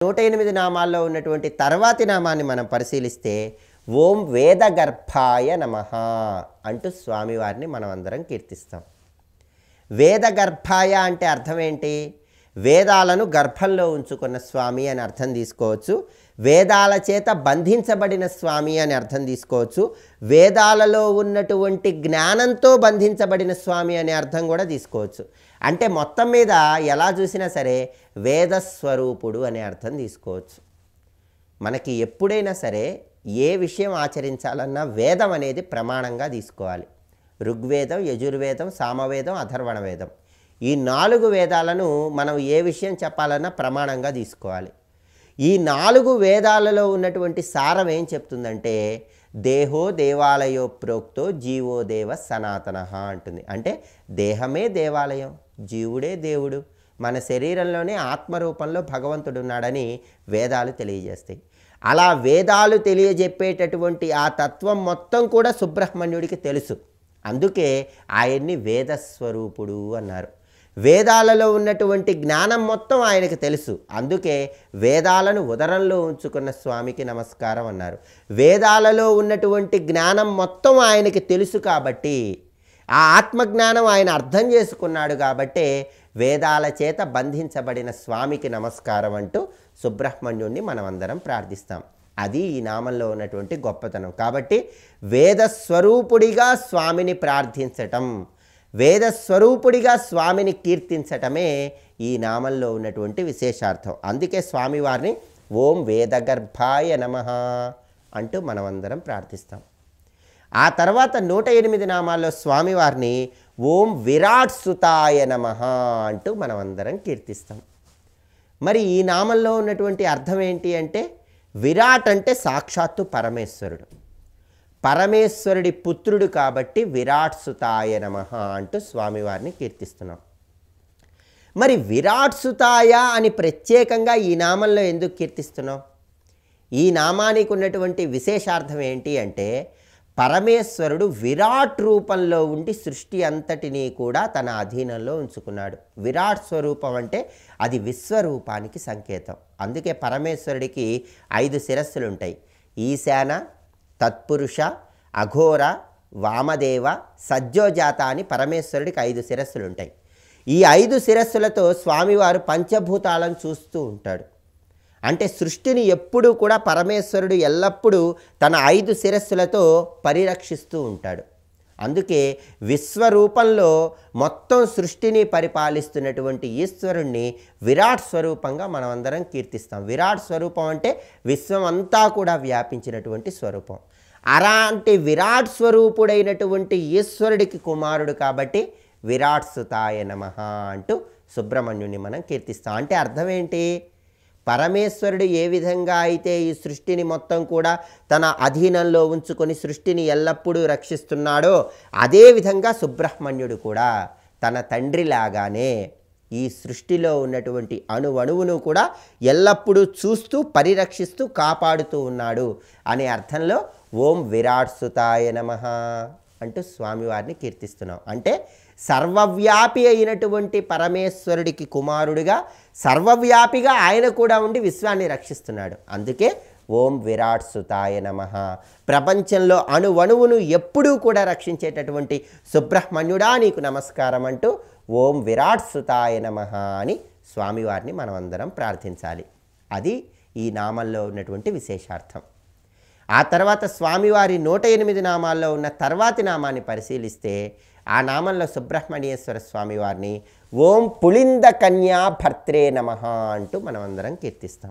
నూట ఎనిమిది నామాల్లో ఉన్నటువంటి తర్వాతి నామాన్ని మనం పరిశీలిస్తే ఓం వేదగర్భాయ నమ అంటూ స్వామివారిని మనం అందరం కీర్తిస్తాం వేదగర్భాయ అంటే అర్థం ఏంటి వేదాలను గర్భంలో ఉంచుకున్న స్వామి అని అర్థం తీసుకోవచ్చు వేదాల చేత బంధించబడిన స్వామి అని అర్థం తీసుకోవచ్చు వేదాలలో ఉన్నటువంటి జ్ఞానంతో బంధించబడిన స్వామి అనే అర్థం కూడా తీసుకోవచ్చు అంటే మొత్తం మీద ఎలా చూసినా సరే వేదస్వరూపుడు అనే అర్థం తీసుకోవచ్చు మనకి ఎప్పుడైనా సరే ఏ విషయం ఆచరించాలన్నా వేదం అనేది ప్రమాణంగా తీసుకోవాలి ఋగ్వేదం యజుర్వేదం సామవేదం అథర్వణ వేదం ఈ నాలుగు వేదాలను మనం ఏ విషయం చెప్పాలన్నా ప్రమాణంగా తీసుకోవాలి ఈ నాలుగు వేదాలలో ఉన్నటువంటి సారం ఏం చెప్తుందంటే దేహో దేవాలయో ప్రోక్తో జీవో దేవ సనాతన అంటుంది అంటే దేహమే దేవాలయం జీవుడే దేవుడు మన శరీరంలోనే ఆత్మరూపంలో భగవంతుడు ఉన్నాడని వేదాలు తెలియజేస్తాయి అలా వేదాలు తెలియజెప్పేటటువంటి ఆ తత్వం మొత్తం కూడా సుబ్రహ్మణ్యుడికి తెలుసు అందుకే ఆయన్ని వేదస్వరూపుడు అన్నారు వేదాలలో ఉన్నటువంటి జ్ఞానం మొత్తం ఆయనకు తెలుసు అందుకే వేదాలను ఉదరంలో ఉంచుకున్న స్వామికి నమస్కారం అన్నారు వేదాలలో ఉన్నటువంటి జ్ఞానం మొత్తం ఆయనకి తెలుసు కాబట్టి ఆ ఆత్మజ్ఞానం ఆయన అర్థం చేసుకున్నాడు కాబట్టే వేదాల చేత బంధించబడిన స్వామికి నమస్కారం అంటూ సుబ్రహ్మణ్యుణ్ణి మనమందరం ప్రార్థిస్తాం అది ఈ నామంలో ఉన్నటువంటి గొప్పతనం కాబట్టి వేదస్వరూపుడిగా స్వామిని ప్రార్థించటం వేదస్వరూపుడిగా స్వామిని కీర్తించటమే ఈ నామంలో ఉన్నటువంటి విశేషార్థం అందుకే స్వామివారిని ఓం వేదగర్భాయ నమ అంటూ మనమందరం ప్రార్థిస్తాం ఆ తర్వాత నూట ఎనిమిది నామాల్లో స్వామివారిని ఓం విరాట్ సుతాయ నమ అంటూ మనమందరం కీర్తిస్తాం మరి ఈ నామంలో ఉన్నటువంటి అర్థం ఏంటి అంటే విరాట్ అంటే సాక్షాత్తు పరమేశ్వరుడు పరమేశ్వరుడి పుత్రుడు కాబట్టి విరాట్ సుతాయ నమ అంటూ స్వామివారిని కీర్తిస్తున్నాం మరి విరాట్ సుతాయ అని ప్రత్యేకంగా ఈ నామంలో ఎందుకు కీర్తిస్తున్నాం ఈ నామానికి ఉన్నటువంటి విశేషార్థం ఏంటి అంటే పరమేశ్వరుడు విరాట్ రూపంలో ఉండి సృష్టి అంతటినీ కూడా తన అధీనంలో ఉంచుకున్నాడు విరాట్ స్వరూపం అంటే అది విశ్వరూపానికి సంకేతం అందుకే పరమేశ్వరుడికి ఐదు శిరస్సులు ఉంటాయి ఈశాన తత్పురుష అఘోర వామదేవ సజ్జోజాత అని పరమేశ్వరుడికి ఐదు శిరస్సులు ఉంటాయి ఈ ఐదు శిరస్సులతో స్వామివారు పంచభూతాలను చూస్తూ ఉంటాడు అంటే సృష్టిని ఎప్పుడూ కూడా పరమేశ్వరుడు ఎల్లప్పుడూ తన ఐదు శిరస్సులతో పరిరక్షిస్తూ ఉంటాడు అందుకే విశ్వరూపంలో మొత్తం సృష్టిని పరిపాలిస్తున్నటువంటి ఈశ్వరుణ్ణి విరాట్ స్వరూపంగా మనమందరం కీర్తిస్తాం విరాట్ స్వరూపం అంటే విశ్వం అంతా కూడా వ్యాపించినటువంటి స్వరూపం అలాంటి విరాట్ స్వరూపుడైనటువంటి ఈశ్వరుడికి కుమారుడు కాబట్టి విరాట్ సుతాయ నమ అంటూ సుబ్రహ్మణ్యుని మనం కీర్తిస్తాం అంటే అర్థం ఏంటి పరమేశ్వరుడు ఏ విధంగా అయితే ఈ సృష్టిని మొత్తం కూడా తన అధీనంలో ఉంచుకొని సృష్టిని ఎల్లప్పుడూ రక్షిస్తున్నాడో అదేవిధంగా సుబ్రహ్మణ్యుడు కూడా తన తండ్రిలాగానే ఈ సృష్టిలో ఉన్నటువంటి అణువణువును కూడా ఎల్లప్పుడూ చూస్తూ పరిరక్షిస్తూ కాపాడుతూ ఉన్నాడు అనే అర్థంలో ఓం విరాట్ సుతాయ నమ అంటూ స్వామివారిని కీర్తిస్తున్నాం అంటే సర్వవ్యాపి అయినటువంటి పరమేశ్వరుడికి కుమారుడిగా సర్వవ్యాపిగా ఆయన కూడా ఉండి విశ్వాన్ని రక్షిస్తున్నాడు అందుకే ఓం విరాట్ సుతాయ నమ ప్రపంచంలో అణువణువును ఎప్పుడూ కూడా రక్షించేటటువంటి సుబ్రహ్మణ్యుడా నీకు నమస్కారం అంటూ ఓం విరాట్ సుతాయ నమ అని స్వామివారిని మనమందరం ప్రార్థించాలి అది ఈ నామంలో ఉన్నటువంటి విశేషార్థం ఆ తర్వాత స్వామివారి నూట ఎనిమిది నామాల్లో ఉన్న తర్వాతి నామాన్ని పరిశీలిస్తే ఆ నామంలో సుబ్రహ్మణ్యేశ్వర స్వామివారిని ఓం పులింద కన్యా భర్త్రే నమ అంటూ మనమందరం కీర్తిస్తాం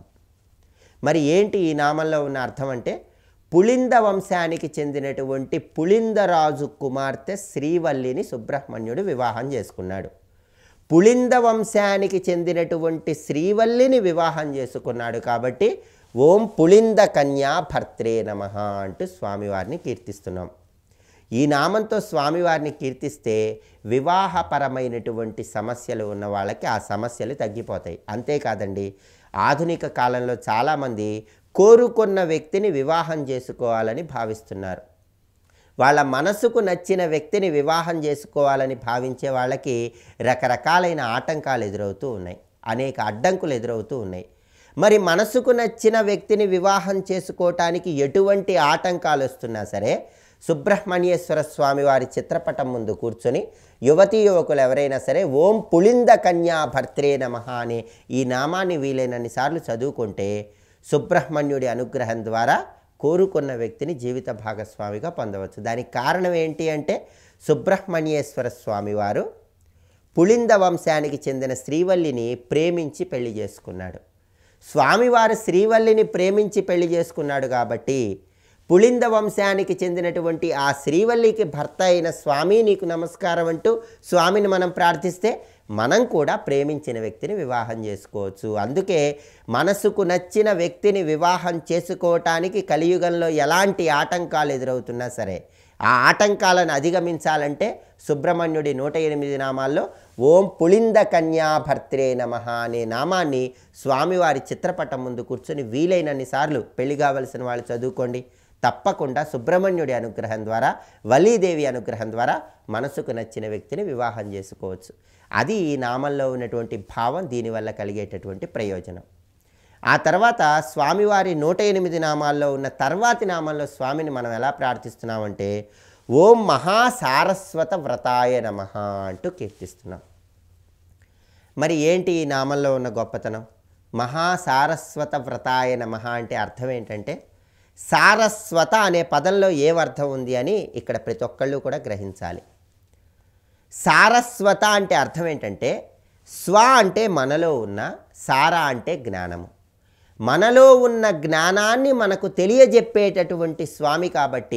మరి ఏంటి ఈ నామంలో ఉన్న అర్థం అంటే పులింద వంశానికి చెందినటువంటి పులిందరాజు కుమార్తె శ్రీవల్లిని సుబ్రహ్మణ్యుడు వివాహం చేసుకున్నాడు పులింద వంశానికి చెందినటువంటి శ్రీవల్లిని వివాహం చేసుకున్నాడు కాబట్టి ఓం పులింద కన్యా భర్త్రే నమ అంటూ స్వామివారిని కీర్తిస్తున్నాం ఈ నామంతో స్వామివారిని కీర్తిస్తే వివాహపరమైనటువంటి సమస్యలు ఉన్న వాళ్ళకి ఆ సమస్యలు తగ్గిపోతాయి అంతేకాదండి ఆధునిక కాలంలో చాలామంది కోరుకున్న వ్యక్తిని వివాహం చేసుకోవాలని భావిస్తున్నారు వాళ్ళ మనసుకు నచ్చిన వ్యక్తిని వివాహం చేసుకోవాలని భావించే వాళ్ళకి రకరకాలైన ఆటంకాలు ఎదురవుతూ ఉన్నాయి అనేక అడ్డంకులు ఎదురవుతూ ఉన్నాయి మరి మనసుకు నచ్చిన వ్యక్తిని వివాహం చేసుకోవటానికి ఎటువంటి ఆటంకాలు వస్తున్నా సరే సుబ్రహ్మణ్యేశ్వర స్వామి వారి చిత్రపటం ముందు కూర్చొని యువతీ యువకులు ఎవరైనా సరే ఓం పులింద కన్యా భర్త్రే నమ అనే ఈ నామాన్ని వీలైనన్ని సార్లు చదువుకుంటే సుబ్రహ్మణ్యుడి అనుగ్రహం ద్వారా కోరుకున్న వ్యక్తిని జీవిత భాగస్వామిగా పొందవచ్చు దానికి కారణం ఏంటి అంటే సుబ్రహ్మణ్యేశ్వర స్వామి వారు పులింద వంశానికి చెందిన శ్రీవల్లిని ప్రేమించి పెళ్లి చేసుకున్నాడు స్వామివారు శ్రీవల్లిని ప్రేమించి పెళ్లి చేసుకున్నాడు కాబట్టి పులింద వంశానికి చెందినటువంటి ఆ శ్రీవల్లికి భర్త అయిన స్వామి నీకు నమస్కారం అంటూ స్వామిని మనం ప్రార్థిస్తే మనం కూడా ప్రేమించిన వ్యక్తిని వివాహం చేసుకోవచ్చు అందుకే మనసుకు నచ్చిన వ్యక్తిని వివాహం చేసుకోవటానికి కలియుగంలో ఎలాంటి ఆటంకాలు ఎదురవుతున్నా సరే ఆ ఆటంకాలను అధిగమించాలంటే సుబ్రహ్మణ్యుడి నూట ఎనిమిది నామాల్లో ఓం పులింద కన్యా భర్త్రే నమ అనే నామాన్ని స్వామివారి చిత్రపటం ముందు కూర్చొని వీలైనన్ని సార్లు పెళ్లి కావలసిన వాళ్ళు చదువుకోండి తప్పకుండా సుబ్రహ్మణ్యుడి అనుగ్రహం ద్వారా వలీదేవి అనుగ్రహం ద్వారా మనసుకు నచ్చిన వ్యక్తిని వివాహం చేసుకోవచ్చు అది ఈ నామంలో ఉన్నటువంటి భావం దీనివల్ల కలిగేటటువంటి ప్రయోజనం ఆ తర్వాత స్వామివారి నూట ఎనిమిది నామాల్లో ఉన్న తర్వాతి నామంలో స్వామిని మనం ఎలా ప్రార్థిస్తున్నామంటే ఓం మహాసారస్వత వ్రతాయ నమ అంటూ కీర్తిస్తున్నాం మరి ఏంటి ఈ నామంలో ఉన్న గొప్పతనం మహాసారస్వత వ్రతాయ నమ అంటే అర్థం ఏంటంటే సారస్వత అనే పదంలో ఏం అర్థం ఉంది అని ఇక్కడ ప్రతి ఒక్కళ్ళు కూడా గ్రహించాలి సారస్వత అంటే అర్థం ఏంటంటే స్వ అంటే మనలో ఉన్న సార అంటే జ్ఞానము మనలో ఉన్న జ్ఞానాన్ని మనకు తెలియజెప్పేటటువంటి స్వామి కాబట్టి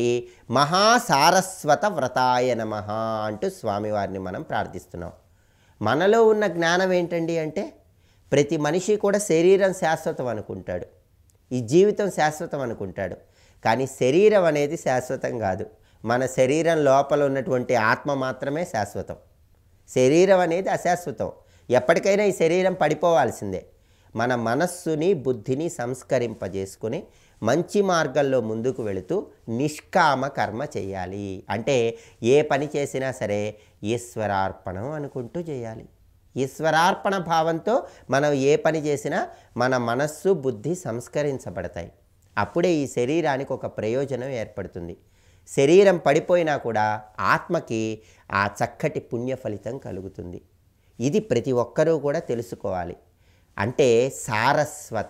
మహాసారస్వత వ్రతాయ నమ అంటూ స్వామివారిని మనం ప్రార్థిస్తున్నాం మనలో ఉన్న జ్ఞానం ఏంటండి అంటే ప్రతి మనిషి కూడా శరీరం శాశ్వతం అనుకుంటాడు ఈ జీవితం శాశ్వతం అనుకుంటాడు కానీ శరీరం అనేది శాశ్వతం కాదు మన శరీరం లోపల ఉన్నటువంటి ఆత్మ మాత్రమే శాశ్వతం శరీరం అనేది అశాశ్వతం ఎప్పటికైనా ఈ శరీరం పడిపోవాల్సిందే మన మనస్సుని బుద్ధిని సంస్కరింపజేసుకుని మంచి మార్గంలో ముందుకు వెళుతూ నిష్కామ కర్మ చేయాలి అంటే ఏ పని చేసినా సరే ఈశ్వరార్పణం అనుకుంటూ చేయాలి ఈశ్వరార్పణ భావంతో మనం ఏ పని చేసినా మన మనస్సు బుద్ధి సంస్కరించబడతాయి అప్పుడే ఈ శరీరానికి ఒక ప్రయోజనం ఏర్పడుతుంది శరీరం పడిపోయినా కూడా ఆత్మకి ఆ చక్కటి పుణ్య ఫలితం కలుగుతుంది ఇది ప్రతి ఒక్కరూ కూడా తెలుసుకోవాలి అంటే సారస్వత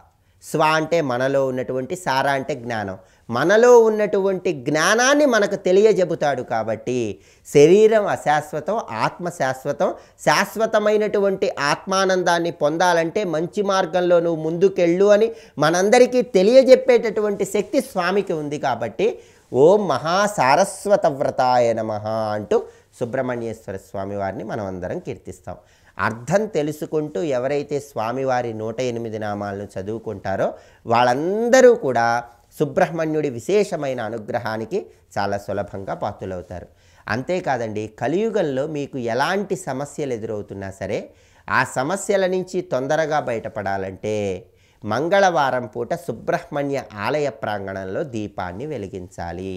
స్వ అంటే మనలో ఉన్నటువంటి సార అంటే జ్ఞానం మనలో ఉన్నటువంటి జ్ఞానాన్ని మనకు తెలియజెబుతాడు కాబట్టి శరీరం అశాశ్వతం ఆత్మ శాశ్వతం శాశ్వతమైనటువంటి ఆత్మానందాన్ని పొందాలంటే మంచి మార్గంలో నువ్వు ముందుకెళ్ళు అని మనందరికీ తెలియజెప్పేటటువంటి శక్తి స్వామికి ఉంది కాబట్టి ఓం మహాసారస్వత వ్రతాయ నమ అంటూ సుబ్రహ్మణ్యేశ్వర స్వామి వారిని మనం అందరం కీర్తిస్తాం అర్థం తెలుసుకుంటూ ఎవరైతే స్వామివారి నూట ఎనిమిది నామాలను చదువుకుంటారో వాళ్ళందరూ కూడా సుబ్రహ్మణ్యుడి విశేషమైన అనుగ్రహానికి చాలా సులభంగా పాత్రులవుతారు అంతేకాదండి కలియుగంలో మీకు ఎలాంటి సమస్యలు ఎదురవుతున్నా సరే ఆ సమస్యల నుంచి తొందరగా బయటపడాలంటే మంగళవారం పూట సుబ్రహ్మణ్య ఆలయ ప్రాంగణంలో దీపాన్ని వెలిగించాలి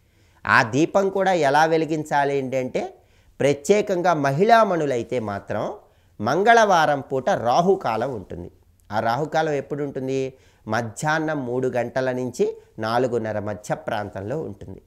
ఆ దీపం కూడా ఎలా వెలిగించాలి ఏంటంటే ప్రత్యేకంగా మహిళామణులైతే మాత్రం మంగళవారం పూట రాహుకాలం ఉంటుంది ఆ రాహుకాలం ఎప్పుడు ఉంటుంది మధ్యాహ్నం మూడు గంటల నుంచి నాలుగున్నర మధ్య ప్రాంతంలో ఉంటుంది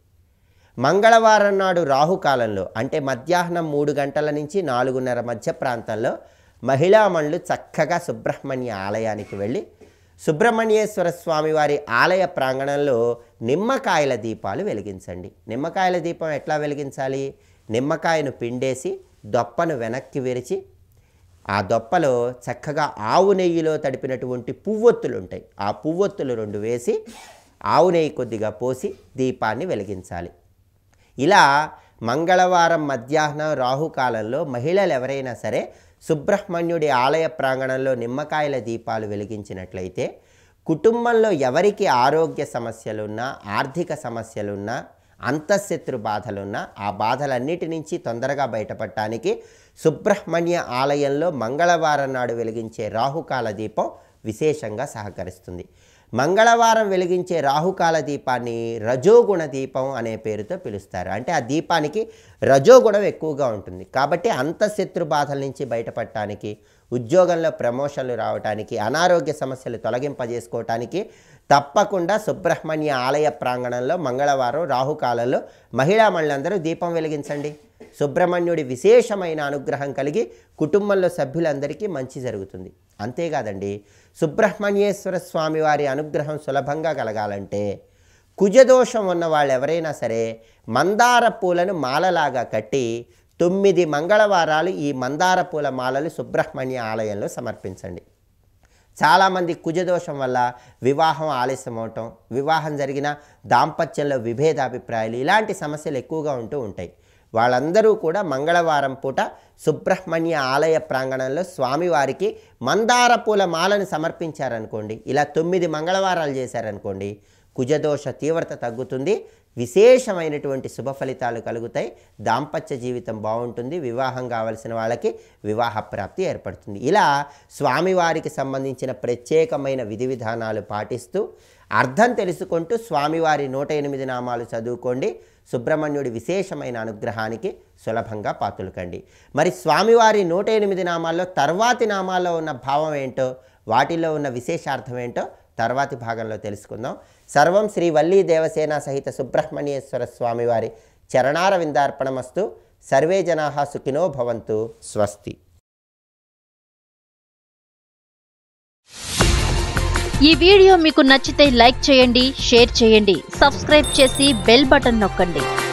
మంగళవారం నాడు రాహుకాలంలో అంటే మధ్యాహ్నం మూడు గంటల నుంచి నాలుగున్నర మధ్య ప్రాంతంలో మహిళామణులు చక్కగా సుబ్రహ్మణ్య ఆలయానికి వెళ్ళి సుబ్రహ్మణ్యేశ్వర స్వామి వారి ఆలయ ప్రాంగణంలో నిమ్మకాయల దీపాలు వెలిగించండి నిమ్మకాయల దీపం ఎట్లా వెలిగించాలి నిమ్మకాయను పిండేసి దొప్పను వెనక్కి విరిచి ఆ దొప్పలో చక్కగా ఆవు నెయ్యిలో తడిపినటువంటి పువ్వొత్తులు ఉంటాయి ఆ పువ్వొత్తులు రెండు వేసి ఆవు నెయ్యి కొద్దిగా పోసి దీపాన్ని వెలిగించాలి ఇలా మంగళవారం మధ్యాహ్నం రాహుకాలంలో మహిళలు ఎవరైనా సరే సుబ్రహ్మణ్యుడి ఆలయ ప్రాంగణంలో నిమ్మకాయల దీపాలు వెలిగించినట్లయితే కుటుంబంలో ఎవరికి ఆరోగ్య సమస్యలున్నా ఆర్థిక సమస్యలున్నా అంతఃశత్రు బాధలున్నా ఆ బాధలన్నిటి నుంచి తొందరగా బయటపడటానికి సుబ్రహ్మణ్య ఆలయంలో మంగళవారం నాడు వెలిగించే రాహుకాల దీపం విశేషంగా సహకరిస్తుంది మంగళవారం వెలిగించే రాహుకాల దీపాన్ని రజోగుణ దీపం అనే పేరుతో పిలుస్తారు అంటే ఆ దీపానికి రజోగుణం ఎక్కువగా ఉంటుంది కాబట్టి అంతఃశత్రు బాధల నుంచి బయటపడటానికి ఉద్యోగంలో ప్రమోషన్లు రావటానికి అనారోగ్య సమస్యలు తొలగింపజేసుకోవటానికి తప్పకుండా సుబ్రహ్మణ్య ఆలయ ప్రాంగణంలో మంగళవారం రాహుకాలంలో మహిళా మళ్ళందరూ దీపం వెలిగించండి సుబ్రహ్మణ్యుడి విశేషమైన అనుగ్రహం కలిగి కుటుంబంలో సభ్యులందరికీ మంచి జరుగుతుంది అంతేకాదండి సుబ్రహ్మణ్యేశ్వర స్వామి వారి అనుగ్రహం సులభంగా కలగాలంటే కుజదోషం ఉన్న వాళ్ళు ఎవరైనా సరే మందార పూలను మాలలాగా కట్టి తొమ్మిది మంగళవారాలు ఈ మందార పూల మాలలు సుబ్రహ్మణ్య ఆలయంలో సమర్పించండి చాలామంది కుజదోషం వల్ల వివాహం ఆలస్యం అవటం వివాహం జరిగిన దాంపత్యంలో విభేదాభిప్రాయాలు ఇలాంటి సమస్యలు ఎక్కువగా ఉంటూ ఉంటాయి వాళ్ళందరూ కూడా మంగళవారం పూట సుబ్రహ్మణ్య ఆలయ ప్రాంగణంలో స్వామివారికి మందార పూల మాలను సమర్పించారనుకోండి ఇలా తొమ్మిది మంగళవారాలు చేశారనుకోండి కుజదోష తీవ్రత తగ్గుతుంది విశేషమైనటువంటి శుభ ఫలితాలు కలుగుతాయి దాంపత్య జీవితం బాగుంటుంది వివాహం కావలసిన వాళ్ళకి వివాహ ప్రాప్తి ఏర్పడుతుంది ఇలా స్వామివారికి సంబంధించిన ప్రత్యేకమైన విధి విధానాలు పాటిస్తూ అర్థం తెలుసుకుంటూ స్వామివారి నూట ఎనిమిది నామాలు చదువుకోండి సుబ్రహ్మణ్యుడి విశేషమైన అనుగ్రహానికి సులభంగా పాతులకండి మరి స్వామివారి నూట ఎనిమిది నామాల్లో తర్వాతి నామాల్లో ఉన్న భావం ఏంటో వాటిలో ఉన్న విశేషార్థం ఏంటో తర్వాతి భాగంలో తెలుసుకుందాం సర్వం శ్రీ వల్లీ దేవసేన సహిత సుబ్రహ్మణ్యేశ్వర స్వామివారి చరణార విందార్పణమస్తు సర్వే జనా సుఖినో భవంతు స్వస్తి ఈ వీడియో మీకు నచ్చితే లైక్ చేయండి షేర్ చేయండి సబ్స్క్రైబ్ చేసి బెల్ బటన్ నొక్కండి